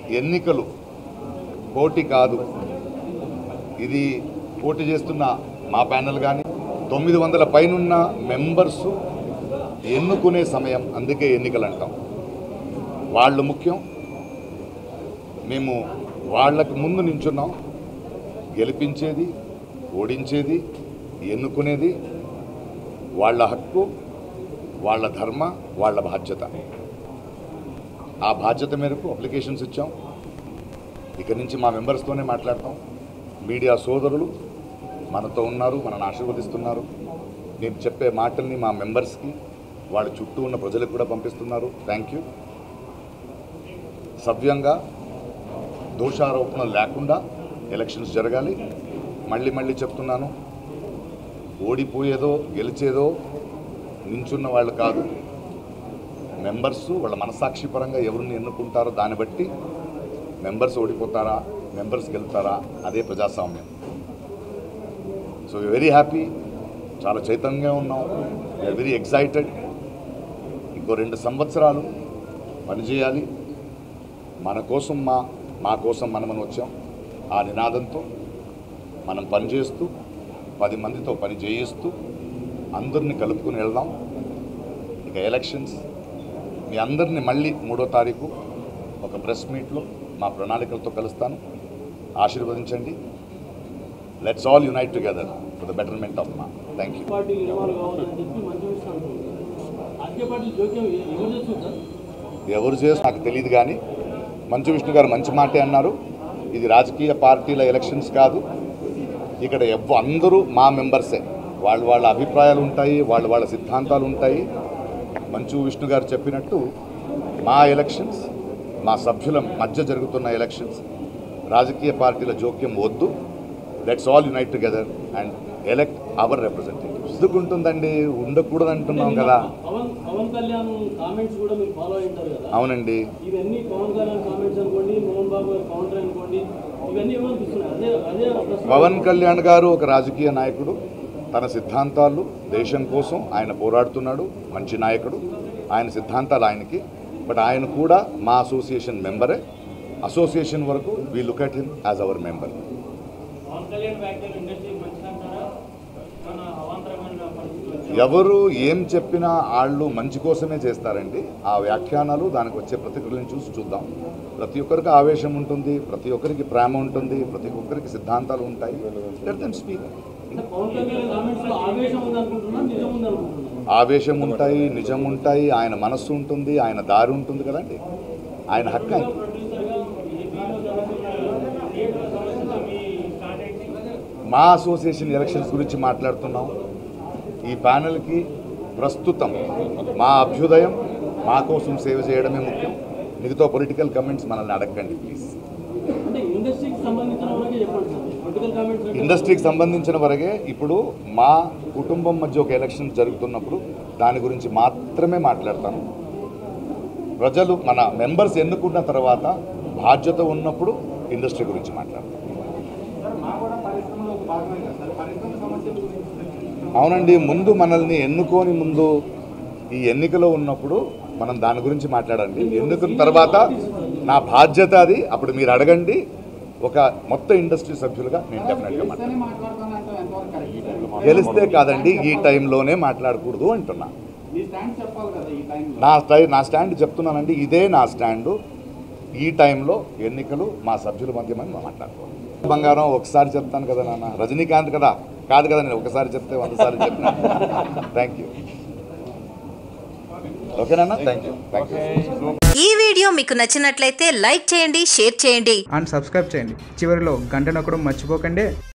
ఎన్నికలు పోటీ కాదు ఇది పోటీ చేస్తున్న మా ప్యానెల్ కానీ తొమ్మిది వందల పైనున్న మెంబర్స్ ఎన్నుకునే సమయం అందుకే ఎన్నికలు అంటాం వాళ్ళు ముఖ్యం మేము వాళ్ళకు ముందు నించున్నాం గెలిపించేది ఓడించేది ఎన్నుకునేది వాళ్ళ హక్కు వాళ్ళ ధర్మ వాళ్ళ బాధ్యత ఆ బాధ్యత మేరకు అప్లికేషన్స్ ఇచ్చాం ఇక నుంచి మా మెంబర్స్తోనే మాట్లాడతాం మీడియా సోదరులు మనతో ఉన్నారు మనల్ని ఆశీర్వదిస్తున్నారు నేను చెప్పే మాటల్ని మా మెంబర్స్కి వాళ్ళ చుట్టూ ఉన్న ప్రజలకు కూడా పంపిస్తున్నారు థ్యాంక్ యూ సవ్యంగా దోషారోపణలు లేకుండా ఎలక్షన్స్ జరగాలి మళ్ళీ మళ్ళీ చెప్తున్నాను ఓడిపోయేదో గెలిచేదో నించున్న వాళ్ళు కాదు మెంబర్స్ వాళ్ళ మనసాక్షి పరంగా ఎవరిని ఎన్నుకుంటారో దాన్ని బట్టి మెంబర్స్ ఓడిపోతారా మెంబర్స్ గెలుతారా అదే ప్రజాస్వామ్యం సో వెరీ హ్యాపీ చాలా చైతన్యంగా ఉన్నాం వీఆర్ వెరీ ఎక్సైటెడ్ ఇంకో రెండు సంవత్సరాలు పనిచేయాలి మన కోసం మా మా కోసం మనమని వచ్చాం ఆ నినాదంతో మనం పనిచేస్తూ పది మందితో పని చేయిస్తూ అందరిని కలుపుకుని వెళ్దాం ఇక ఎలక్షన్స్ మీ అందరిని మళ్ళీ మూడో తారీఖు ఒక ప్రెస్ మీట్లో మా ప్రణాళికలతో కలుస్తాను ఆశీర్వదించండి let's all unite together for the betterment of మా థ్యాంక్ యూ పార్టీ ఇన్వాల్వ్ కావాలని చెప్పి మంచి విషయం అంటున్నారు రాజకీయ పార్టీ జోక్యం ఎ- ఎవరు చేస్తుంది సార్ ఎవరు చేసి నాకు తెలియదు కానీ మంచు విష్ణు గారు మంచి మాటే అన్నారు ఇది రాజకీయ పార్టీల ఎలక్షన్స్ కాదు ఇక్కడ ఎవ్వ అందరూ మా మెంబర్సే వాళ్ళ వాళ్ళ అభిప్రాయాలు ఉంటాయి వాళ్ళ వాళ్ళ సిద్ధాంతాలు ఉంటాయి మంచు విష్ణు గారు చెప్పినట్టు మా ఎలక్షన్స్ మా సభ్యుల మధ్య జరుగుతున్న ఎలక్షన్స్ రాజకీయ పార్టీల జోక్యం వద్దు let's all unite together and elect our representatives ఎందుకుంటుందండి ఉండకూడదు అంటున్నాం కదా పవన్ పవన్ కళ్యాణ్ కామెంట్స్ కూడా మీరు ఫాలో అయి ఉంటారు కదా అవునండి ఇవన్నీ పవన్ కళ్యాణ్ కామెంట్స్ అనుకోండి మోహన్ బాబు గారి కౌంటర్ అనుకోండి ఇవన్నీ ఏమనిపిస్తున్నాయి అదే అదే ప్రశ్న పవన్ కళ్యాణ్ గారు ఒక రాజకీయ నాయకుడు తన సిద్ధాంతాలు దేశం కోసం ఆయన పోరాడుతున్నాడు మంచి నాయకుడు ఆయన సిద్ధాంతాలు ఆయనకి బట్ ఆయన కూడా మా అసోసియేషన్ మెంబరే అసోసియేషన్ వరకు we look at him as our member Pawan Kalyan వ్యాఖ్యలు ఇండస్ట్రీ మంచిదంటారా మన అవాంతరమైన పరిస్థితులు ఎవరు ఏం చెప్పినా వాళ్ళు మంచి కోసమే చేస్తారండి ఆ వ్యాఖ్యానాలు దానికి వచ్చే ప్రతిక్రియలను చూసి చూద్దాం ప్రతి ఒక్కరికి ఆవేశం ఉంటుంది ప్రతి ఒక్కరికి ప్రేమ ఉంటుంది ప్రతి ఒక్కరికి సిద్ధాంతాలు ఉంటాయి లెట్ దెమ్ స్పీక్ అంటే పవన్ కళ్యాణ్ కామెంట్స్ లో ఆవేశం ఉంది అనుకుంటున్నా నిజం ఉంది అనుకుంటున్నా ఆవేశం ఉంటాయి నిజం ఉంటాయి ఆయన మనస్సు ఉంటుంది ఆయన దారి ఉంటుంది కదండి ఆయన హక్కు ఆయన మా అసోసియేషన్ ఎలక్షన్స్ గురించి మాట్లాడుతున్నాం ఈ ప్యానెల్కి ప్రస్తుతం మా అభ్యుదయం మా కోసం సేవ చేయడమే ముఖ్యం మిగతా పొలిటికల్ కమెంట్స్ మనల్ని అడగండి ప్లీజ్ అంటే ఇండస్ట్రీకి సంబంధించిన వరకే చెప్పండి సార్ పొలిటికల్ కామెంట్స్ ఇండస్ట్రీకి సంబంధించిన వరకే ఇప్పుడు మా కుటుంబం మధ్య ఒక ఎలక్షన్ జరుగుతున్నప్పుడు దాని గురించి మాత్రమే మాట్లాడతాను ప్రజలు మన మెంబర్స్ ఎన్నుకున్న తర్వాత బాధ్యత ఉన్నప్పుడు ఇండస్ట్రీ గురించి మాట్లాడతాం అవునండి ముందు మనల్ని ఎన్నుకోని ముందు ఈ ఎన్నికలో ఉన్నప్పుడు మనం దాని గురించి మాట్లాడండి ఎన్నుకున్న తర్వాత నా బాధ్యత అది అప్పుడు మీరు అడగండి ఒక మొత్తం ఇండస్ట్రీ సభ్యులుగా నేను డెఫినెట్గా మాట్లాడతాను గెలిస్తే కాదండి ఈ టైంలోనే మాట్లాడకూడదు అంటున్నా నా స్టై నా స్టాండ్ చెప్తున్నానండి ఇదే నా స్టాండు ఈ టైంలో ఎన్నికలు మా సభ్యుల మధ్య మనం మాట్లాడుకోవాలి బంగారం ఒకసారి చెప్తాను కదా నాన్న రజనీకాంత్ కదా కాదు కదా నేను ఒకసారి చెప్తే వంద సార్లు చెప్పిన థ్యాంక్ యూ ఓకేనా థ్యాంక్ యూ థ్యాంక్ యూ ఈ వీడియో మీకు నచ్చినట్లయితే లైక్ చేయండి షేర్ చేయండి అండ్ సబ్స్క్రైబ్ చేయండి చివరిలో గంట నొక్కడం మర్చిపోకండి